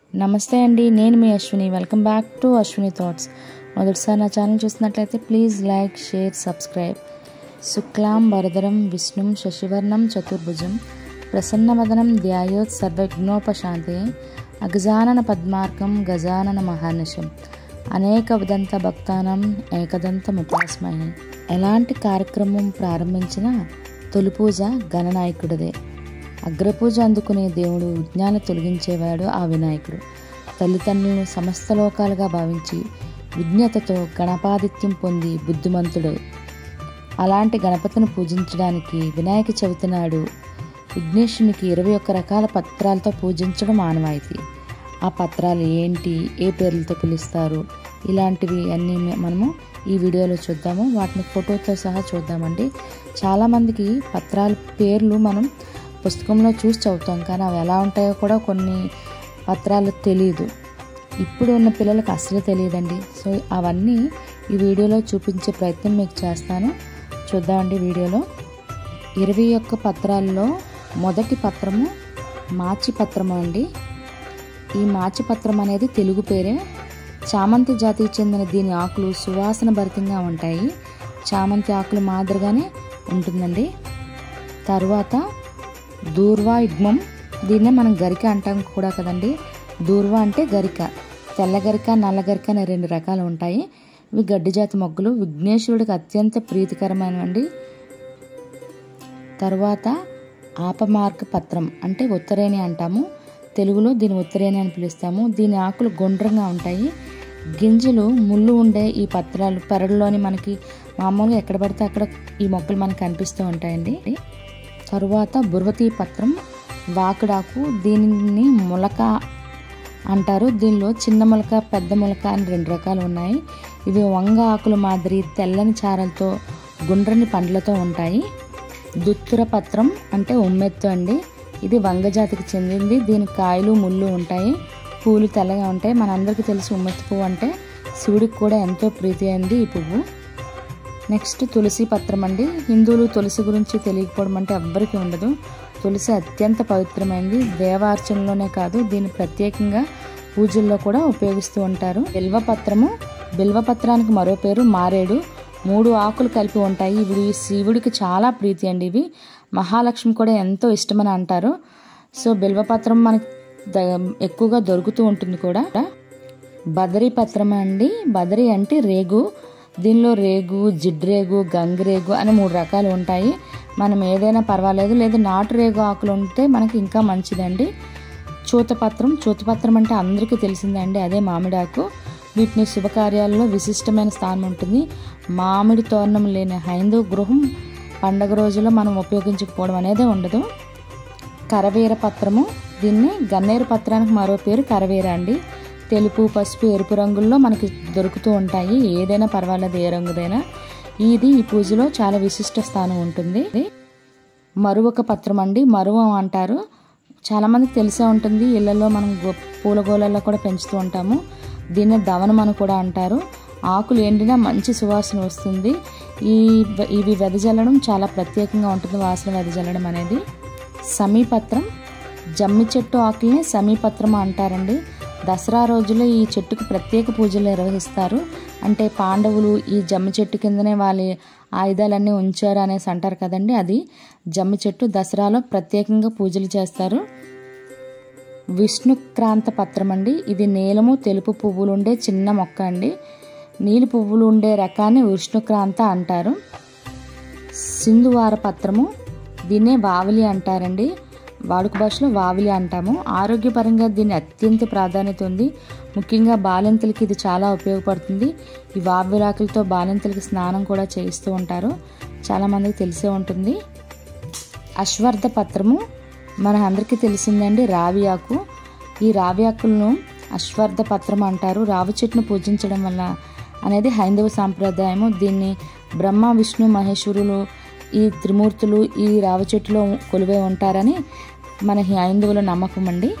నమస్తే అండి నేను మీ Ashwini welcome back to Ashwini thoughts మొదటిసారి నా ఛానల్ చూసినట్లయితే ప్లీజ్ లైక్ షేర్ సబ్స్క్రైబ్ శుక్లాం వరదరం విష్ణుం శశివర్ణం చతుర్భుజం ప్రసన్నవదనం ధ్యాయోత్ సర్వజ్ఞోపశాంతే అగజానన పద్మార్కం గజానన మహానిశం అనేక విదంత భక్తానం ఏకదంతముపాస్మహే ఎలాంటి కార్యక్రమం ప్రారంభించినా తొలి పూజ గణనాయకుడిదే అగ్రపూజ అందుకునే దేవుడు విజ్ఞాన తొలగించేవాడు ఆ వినాయకుడు తల్లిదండ్రులను సమస్త లోకాలుగా భావించి విజ్ఞతతో గణపాదిత్యం పొంది బుద్ధిమంతుడు అలాంటి గణపతిని పూజించడానికి వినాయక చవితి నాడు విఘ్నేశునికి ఇరవై ఒక్క రకాల పత్రాలతో పూజించడం ఆనవాయితీ ఆ పత్రాలు ఏంటి ఏ పేర్లతో పిలుస్తారు ఇలాంటివి అన్నీ మనము ఈ వీడియోలో చూద్దాము వాటిని ఫోటోతో సహా చూద్దామండి చాలామందికి పత్రాల పేర్లు మనం పుస్తకంలో చూసి చదువుతాం కానీ అవి ఎలా ఉంటాయో కూడా కొన్ని పత్రాలు తెలియదు ఇప్పుడు ఉన్న పిల్లలకు అసలు తెలియదండి సో అవన్నీ ఈ వీడియోలో చూపించే ప్రయత్నం మీకు చేస్తాను చూద్దామండి వీడియోలో ఇరవై ఒక్క పత్రాల్లో మొదటి పత్రము మాచి పత్రము అండి ఈ మాచి పత్రం అనేది తెలుగు పేరే చామంతి జాతికి చెందిన దీని ఆకులు సువాసన భరితంగా ఉంటాయి చామంతి ఆకులు మాదిరిగానే ఉంటుందండి తరువాత దూర్వా యుగ్మం దీన్నే మనం గరిక అంటాం కూడా కదండి దూర్వా అంటే గరిక తెల్ల గరిక నల్ల గరిక అనే రెండు రకాలు ఉంటాయి ఇవి గడ్డి జాతి మొగ్గలు విఘ్నేశ్వరుడికి అత్యంత ప్రీతికరమైనవండి తరువాత ఆపమార్గ పత్రం అంటే ఉత్తరేణి అంటాము తెలుగులో దీని ఉత్తరేణి అని పిలుస్తాము దీని ఆకులు గుండ్రంగా ఉంటాయి గింజలు ముళ్ళు ఉండే ఈ పత్రాలు పెరడులోని మనకి మామూలుగా ఎక్కడ పడితే అక్కడ ఈ మొక్కలు మనకు కనిపిస్తూ ఉంటాయండి తరువాత బృహతి పత్రం వాకుడాకు దీనిని మొలక అంటారు దీనిలో చిన్న మొలక పెద్ద మొలక అని రెండు రకాలు ఉన్నాయి ఇవి వంగ ఆకుల మాదిరి తెల్లని చారలతో గుండ్రని పండ్లతో ఉంటాయి దుత్తుర పత్రం అంటే ఉమ్మెత్తు అండి ఇది వంగ జాతికి చెందింది దీని కాయలు ముళ్ళు ఉంటాయి పూలు తెల్లగా ఉంటాయి మనందరికీ తెలిసి ఉమ్మెత్తు పువ్వు అంటే శివుడికి కూడా ఎంతో ప్రీతి అయింది ఈ పువ్వు నెక్స్ట్ తులసి పత్రం అండి హిందువులు తులసి గురించి తెలియకపోవడం అంటే ఎవ్వరికీ ఉండదు తులసి అత్యంత పవిత్రమైనది దేవార్చనలోనే కాదు దీన్ని ప్రత్యేకంగా పూజల్లో కూడా ఉపయోగిస్తూ ఉంటారు బిల్వపత్రము బిల్వపత్రానికి మరో పేరు మారేడు మూడు ఆకులు కలిపి ఉంటాయి ఇవి శివుడికి చాలా ప్రీతి అండి ఇవి మహాలక్ష్మి కూడా ఎంతో ఇష్టమని అంటారు సో బిల్వపత్రం మనకి ఎక్కువగా దొరుకుతూ ఉంటుంది కూడా బదరీ పత్రం అండి బదరీ అంటే రేగు దీనిలో రేగు జిడ్రేగు గంగిరేగు అని మూడు రకాలు ఉంటాయి మనం ఏదైనా పర్వాలేదు లేదా నాటు రేగు ఆకులు ఉంటే మనకి ఇంకా మంచిదండి చూతపత్రం చూతపత్రం అంటే అందరికీ తెలిసిందండి అదే మామిడాకు వీటిని శుభకార్యాల్లో విశిష్టమైన స్థానం ఉంటుంది మామిడి తోరణం లేని హైందవ గృహం పండగ రోజుల్లో మనం ఉపయోగించకపోవడం అనేది ఉండదు కరవీర పత్రము దీన్ని గన్నేరు పత్రానికి మరో పేరు కరవీర అండి తెలుపు పసుపు ఎరుపు రంగుల్లో మనకి దొరుకుతూ ఉంటాయి ఏదైనా పర్వాలేదు ఏ రంగుదైనా ఇది ఈ పూజలో చాలా విశిష్ట స్థానం ఉంటుంది మరువక పత్రం అండి మరువం అంటారు చాలామందికి తెలిసే ఉంటుంది ఇళ్లలో మనం పూల గోళల్లో కూడా పెంచుతూ ఉంటాము దీన్ని దవనం అని కూడా అంటారు ఆకులు ఎండినా మంచి సువాసన వస్తుంది ఈ ఇవి వెదజల్లడం చాలా ప్రత్యేకంగా ఉంటుంది వాసన వెదజల్లడం అనేది సమీపత్రం జమ్మి చెట్టు ఆకుల్ని సమీపత్రం అంటారండి దసరా రోజుల్లో ఈ చెట్టుకు ప్రత్యేక పూజలు నిర్వహిస్తారు అంటే పాండవులు ఈ జమ్మి చెట్టు కిందనే వాళ్ళ ఆయుధాలన్నీ ఉంచారు అనేసి అంటారు కదండి అది జమ్మి చెట్టు దసరాలో ప్రత్యేకంగా పూజలు చేస్తారు విష్ణుక్రాంత పత్రం అండి ఇది నీలము తెలుపు పువ్వులు ఉండే చిన్న మొక్క అండి నీలి పువ్వులు ఉండే రకాన్ని విష్ణుక్రాంత అంటారు సింధువార పత్రము దీన్నే వావిలి అంటారండి వాడుక భాషలో వావిలి అంటాము ఆరోగ్యపరంగా దీని అత్యంత ప్రాధాన్యత ఉంది ముఖ్యంగా బాలింతలకి ఇది చాలా ఉపయోగపడుతుంది ఈ వావిలాకులతో బాలింతలకి స్నానం కూడా చేయిస్తూ ఉంటారు చాలామందికి తెలిసే ఉంటుంది అశ్వర్ధ పత్రము మన అందరికీ తెలిసిందండి రావి ఆకు ఈ రావి ఆకులను అశ్వర్ధ పత్రం అంటారు రావి చెట్టును పూజించడం వల్ల అనేది హైందవ సాంప్రదాయము దీన్ని బ్రహ్మ విష్ణు మహేశ్వరులు ఈ త్రిమూర్తులు ఈ రావి చెట్టులో కొలువై ఉంటారని మన హైందవుల నమ్మకం అండి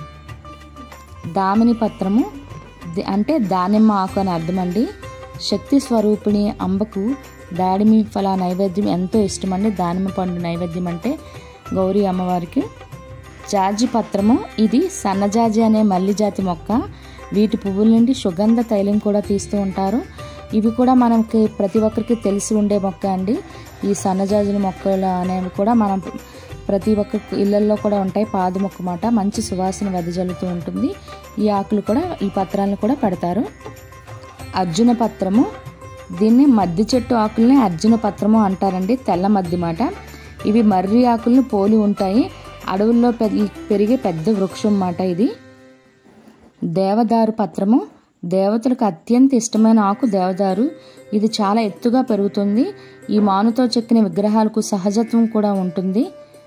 దామిని పత్రము అంటే దానిమ్మ ఆకు అని అర్థం అండి శక్తి స్వరూపిణి అంబకు దాడిమి ఫల నైవేద్యం ఎంతో ఇష్టం అండి దానిమ్మ పండు నైవేద్యం అంటే గౌరీ అమ్మవారికి జాజి పత్రము ఇది సన్నజాజి అనే మల్లి జాతి మొక్క వీటి పువ్వుల నుండి సుగంధ తైలం కూడా తీస్తూ ఉంటారు ఇవి కూడా మనకి ప్రతి ఒక్కరికి తెలిసి ఉండే మొక్క అండి ఈ సన్నజాజుల మొక్కలు అనేవి కూడా మనం ప్రతి ఒక్క ఇళ్ళల్లో కూడా ఉంటాయి పాదు మొక్క మాట మంచి సువాసన వెదజల్లుతూ ఉంటుంది ఈ ఆకులు కూడా ఈ పత్రాలను కూడా పెడతారు అర్జున పత్రము దీన్ని మద్ది చెట్టు ఆకుల్ని అర్జున పత్రము అంటారండి తెల్ల మద్ది మాట ఇవి మర్రి ఆకులను పోలి ఉంటాయి అడవుల్లో పెరిగే పెద్ద వృక్షం మాట ఇది దేవదారు పత్రము దేవతలకు అత్యంత ఇష్టమైన ఆకు దేవదారు ఇది చాలా ఎత్తుగా పెరుగుతుంది ఈ మానుతో చెక్కిన విగ్రహాలకు సహజత్వం కూడా ఉంటుంది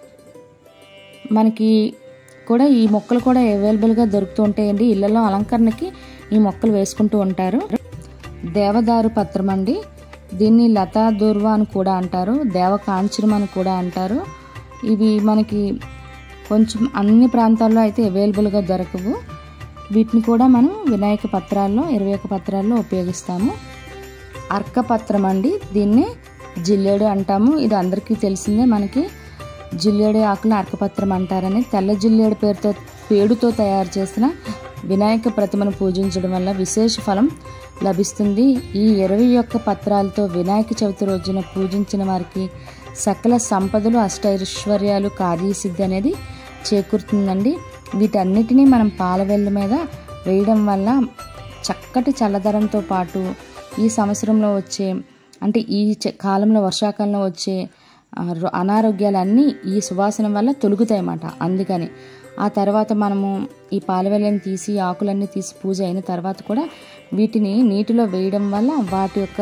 మనకి కూడా ఈ మొక్కలు కూడా అవైలబుల్గా దొరుకుతూ ఉంటాయండి ఇళ్లలో అలంకరణకి ఈ మొక్కలు వేసుకుంటూ ఉంటారు దేవదారు పత్రం అండి దీన్ని లతా దూర్వ అని కూడా అంటారు దేవకాంచనం అని కూడా అంటారు ఇవి మనకి కొంచెం అన్ని ప్రాంతాల్లో అయితే అవైలబుల్గా దొరకవు వీటిని కూడా మనం వినాయక పత్రాల్లో ఇరవై ఒక పత్రాల్లో ఉపయోగిస్తాము అర్కపత్రం అండి దీన్నే జిల్లేడు అంటాము ఇది అందరికీ తెలిసిందే మనకి జిల్లేడు ఆకులను అర్కపత్రం అంటారని తెల్ల జిల్లేడు పేరుతో పేడుతో తయారు చేసిన వినాయక ప్రతిమను పూజించడం వల్ల విశేష ఫలం లభిస్తుంది ఈ ఇరవై ఒక్క పత్రాలతో వినాయక చవితి రోజున పూజించిన వారికి సకల సంపదలు అష్టైశ్వర్యాలు కార్యసిద్ధి అనేది చేకూరుతుందండి వీటన్నిటినీ మనం పాలవెల్లి మీద వేయడం వల్ల చక్కటి చల్లదనంతో పాటు ఈ సంవత్సరంలో వచ్చే అంటే ఈ కాలంలో వర్షాకాలంలో వచ్చే అనారోగ్యాలన్నీ ఈ సువాసన వల్ల తొలుగుతాయి అన్నమాట అందుకని ఆ తర్వాత మనము ఈ పాలవెల్లని తీసి ఆకులన్నీ తీసి పూజ అయిన తర్వాత కూడా వీటిని నీటిలో వేయడం వల్ల వాటి యొక్క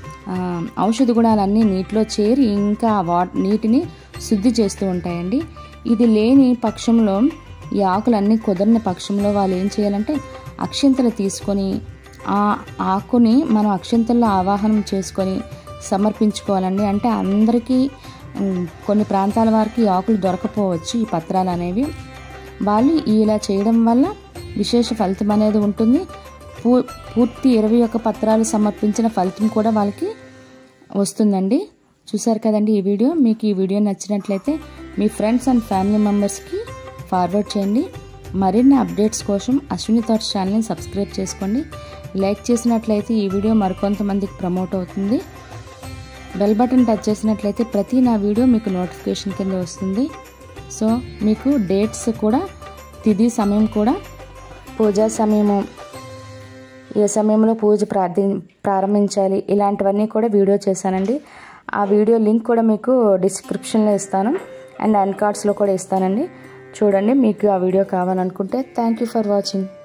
ఔషధ గుణాలన్నీ నీటిలో చేరి ఇంకా వా నీటిని శుద్ధి చేస్తూ ఉంటాయండి ఇది లేని పక్షంలో ఈ ఆకులన్నీ కుదరని పక్షంలో వాళ్ళు ఏం చేయాలంటే అక్షింతలు తీసుకొని ఆ ఆకుని మనం అక్షింతల్లో ఆవాహనం చేసుకొని సమర్పించుకోవాలండి అంటే అందరికీ కొన్ని ప్రాంతాల వారికి ఆకులు దొరకపోవచ్చు ఈ పత్రాలు అనేవి వాళ్ళు ఇలా చేయడం వల్ల విశేష ఫలితం అనేది ఉంటుంది పూ పూర్తి ఇరవై ఒక్క పత్రాలు సమర్పించిన ఫలితం కూడా వాళ్ళకి వస్తుందండి చూసారు కదండి ఈ వీడియో మీకు ఈ వీడియో నచ్చినట్లయితే మీ ఫ్రెండ్స్ అండ్ ఫ్యామిలీ మెంబర్స్కి ఫార్వర్డ్ చేయండి మరిన్ని అప్డేట్స్ కోసం అశ్విని థాట్స్ ఛానల్ని సబ్స్క్రైబ్ చేసుకోండి లైక్ చేసినట్లయితే ఈ వీడియో మరికొంతమందికి ప్రమోట్ అవుతుంది బెల్ బటన్ టచ్ చేసినట్లయితే ప్రతి నా వీడియో మీకు నోటిఫికేషన్ కింద వస్తుంది సో మీకు డేట్స్ కూడా తిథి సమయం కూడా పూజా సమయము ఏ సమయంలో పూజ ప్రార్థి ప్రారంభించాలి ఇలాంటివన్నీ కూడా వీడియో చేశానండి ఆ వీడియో లింక్ కూడా మీకు డిస్క్రిప్షన్లో ఇస్తాను అండ్ అన్ కార్డ్స్లో కూడా ఇస్తానండి చూడండి మీకు ఆ వీడియో కావాలనుకుంటే థ్యాంక్ యూ ఫర్ వాచింగ్